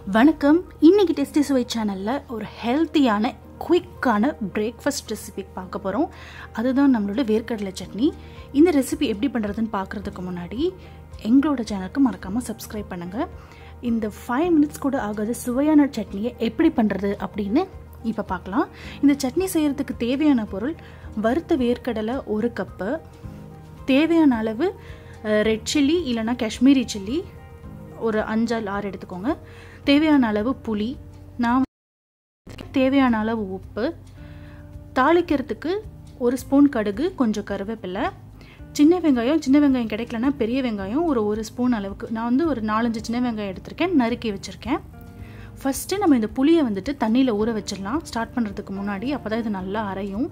வணக்கம் இன்னைக்கு டெஸ்டி சுவை சேனலில் ஒரு ஹெல்த்தியான குயிக்கான பிரேக்ஃபாஸ்ட் ரெசிபி பார்க்க போகிறோம் அதுதான் நம்மளோட வேர்க்கடலை சட்னி இந்த ரெசிபி எப்படி பண்ணுறதுன்னு பார்க்குறதுக்கு முன்னாடி எங்களோட சேனலுக்கு மறக்காமல் சப்ஸ்கிரைப் பண்ணுங்கள் இந்த ஃபைவ் மினிட்ஸ் கூட ஆகாத சுவையான சட்னியை எப்படி பண்ணுறது அப்படின்னு இப்போ பார்க்கலாம் இந்த சட்னி செய்கிறதுக்கு தேவையான பொருள் வறுத்த வேர்க்கடலை ஒரு கப்பு தேவையான அளவு ரெட் சில்லி இல்லைனா காஷ்மீரி சில்லி ஒரு அஞ்சால் ஆறு எடுத்துக்கோங்க தேவையான அளவு புளி நான் தேவையான அளவு உப்பு தாளிக்கிறதுக்கு ஒரு ஸ்பூன் கடுகு கொஞ்சம் கருவேப்பிலை சின்ன வெங்காயம் சின்ன வெங்காயம் கிடைக்கலனா பெரிய வெங்காயம் ஒரு ஒரு ஸ்பூன் அளவுக்கு நான் வந்து ஒரு நாலஞ்சு சின்ன வெங்காயம் எடுத்திருக்கேன் நறுக்கி வச்சுருக்கேன் ஃபஸ்ட்டு நம்ம இந்த புளியை வந்துட்டு தண்ணியில் ஊற வச்சிடலாம் ஸ்டார்ட் பண்ணுறதுக்கு முன்னாடி அப்போ தான் இது நல்லா அரையும்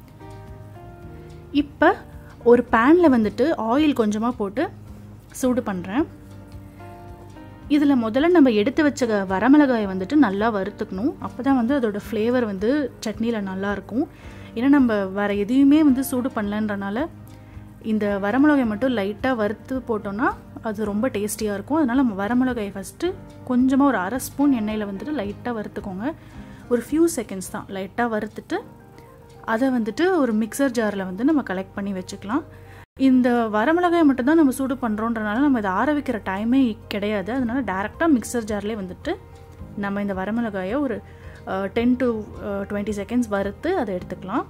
இப்போ ஒரு பேனில் வந்துட்டு ஆயில் கொஞ்சமாக போட்டு சூடு பண்ணுறேன் இதில் முதல்ல நம்ம எடுத்து வச்ச வரமிளகாயை வந்துட்டு நல்லா வறுத்துக்கணும் அப்போ தான் வந்து அதோடய ஃப்ளேவர் வந்து சட்னியில் நல்லாயிருக்கும் ஏன்னா நம்ம வேறு எதையுமே வந்து சூடு பண்ணலன்றனால இந்த வரமிளகாய் மட்டும் லைட்டாக வறுத்து போட்டோன்னா அது ரொம்ப டேஸ்டியாக இருக்கும் அதனால் நம்ம வரமிளகாயை ஃபஸ்ட்டு கொஞ்சமாக ஒரு அரை ஸ்பூன் எண்ணெயில் வந்துட்டு லைட்டாக வறுத்துக்கோங்க ஒரு ஃபியூ செகண்ட்ஸ் தான் லைட்டாக வறுத்துட்டு அதை வந்துட்டு ஒரு மிக்சர் ஜாரில் வந்து நம்ம கலெக்ட் பண்ணி வச்சுக்கலாம் இந்த வரமிளகாய் மட்டும்தான் நம்ம சூடு பண்ணுறோன்றனால நம்ம இதை ஆற வைக்கிற டைமே கிடையாது அதனால டேரெக்டாக மிக்சர் ஜார்லேயே வந்துட்டு நம்ம இந்த வரமிளகாயை ஒரு டென் டு டுவெண்ட்டி செகண்ட்ஸ் வறுத்து அதை எடுத்துக்கலாம்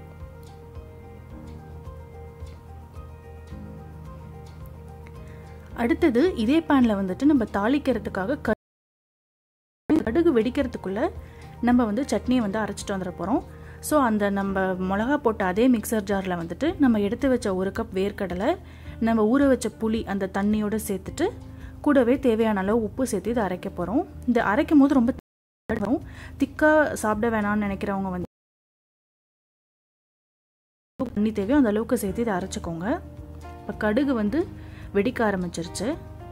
அடுத்தது இதே பேனில் வந்துட்டு நம்ம தாளிக்கிறதுக்காக கடுகு வெடிக்கிறதுக்குள்ளே நம்ம வந்து சட்னியை வந்து அரைச்சிட்டு வந்துட போகிறோம் ஸோ அந்த நம்ம மிளகா போட்ட அதே மிக்சர் ஜாரில் வந்துட்டு நம்ம எடுத்து வச்ச ஒரு கப் வேர்க்கடலை நம்ம ஊற வச்ச புளி அந்த தண்ணியோடு சேர்த்துட்டு கூடவே தேவையான அளவு உப்பு சேர்த்து இதை அரைக்க போகிறோம் இந்த அரைக்கும் போது ரொம்ப வரும் திக்காக சாப்பிட வேணாம்னு நினைக்கிறவங்க வந்து தண்ணி தேவையோ அந்த அளவுக்கு சேர்த்து இதை அரைச்சிக்கோங்க இப்போ கடுகு வந்து வெடிக்க ஆரம்பிச்சிருச்சு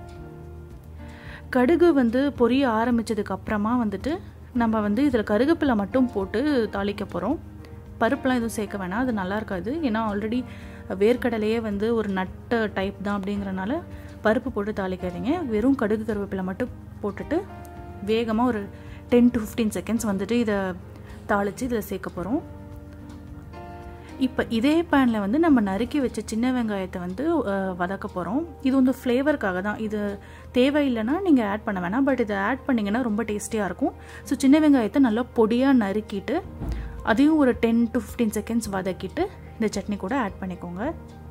கடுகு வந்து பொரிய ஆரம்பித்ததுக்கு அப்புறமா வந்துட்டு நம்ம வந்து இதில் கருகப்பிலை மட்டும் போட்டு தாளிக்க போகிறோம் பருப்புலாம் எதுவும் சேர்க்க வேணாம் அது நல்லா இருக்காது ஏன்னா ஆல்ரெடி வேர்க்கடலையே வந்து ஒரு நட்டு டைப் தான் அப்படிங்கிறனால பருப்பு போட்டு தாளிக்காதீங்க வெறும் கடுகு கருவேப்பிலை மட்டும் போட்டுட்டு வேகமாக ஒரு டென் டு ஃபிஃப்டீன் செகண்ட்ஸ் வந்துட்டு இதை தாளித்து இதில் சேர்க்க போகிறோம் இப்போ இதே பேனில் வந்து நம்ம நறுக்கி வச்ச சின்ன வெங்காயத்தை வந்து வதக்க போகிறோம் இது வந்து ஃப்ளேவருக்காக தான் இது தேவையில்லைன்னா நீங்கள் ஆட் பண்ண வேணாம் பட் இதை ஆட் பண்ணிங்கன்னா ரொம்ப டேஸ்டியாக இருக்கும் ஸோ சின்ன வெங்காயத்தை நல்லா பொடியாக நறுக்கிட்டு அதையும் ஒரு டென் டு ஃபிஃப்டீன் செகண்ட்ஸ் வதக்கிட்டு இந்த சட்னி கூட ஆட் பண்ணிக்கோங்க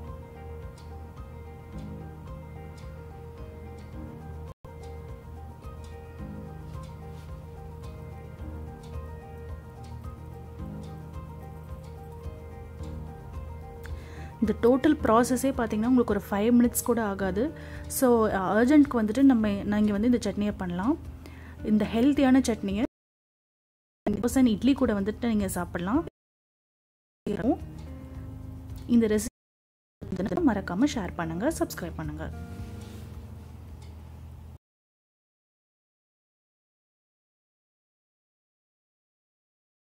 இந்த டோட்டல் ப்ராசஸே பார்த்திங்கன்னா உங்களுக்கு ஒரு ஃபைவ் மினிட்ஸ் கூட ஆகாது ஸோ அர்ஜென்ட்க்கு வந்துட்டு நம்ம நீங்கள் வந்து இந்த சட்னியை பண்ணலாம் இந்த ஹெல்த்தியான சட்னியை பர்சன்ட் இட்லி கூட வந்துட்டு நீங்கள் சாப்பிட்லாம் இந்த ரெசிபி மறக்காமல் ஷேர் பண்ணுங்கள் சப்ஸ்கிரைப் பண்ணுங்கள்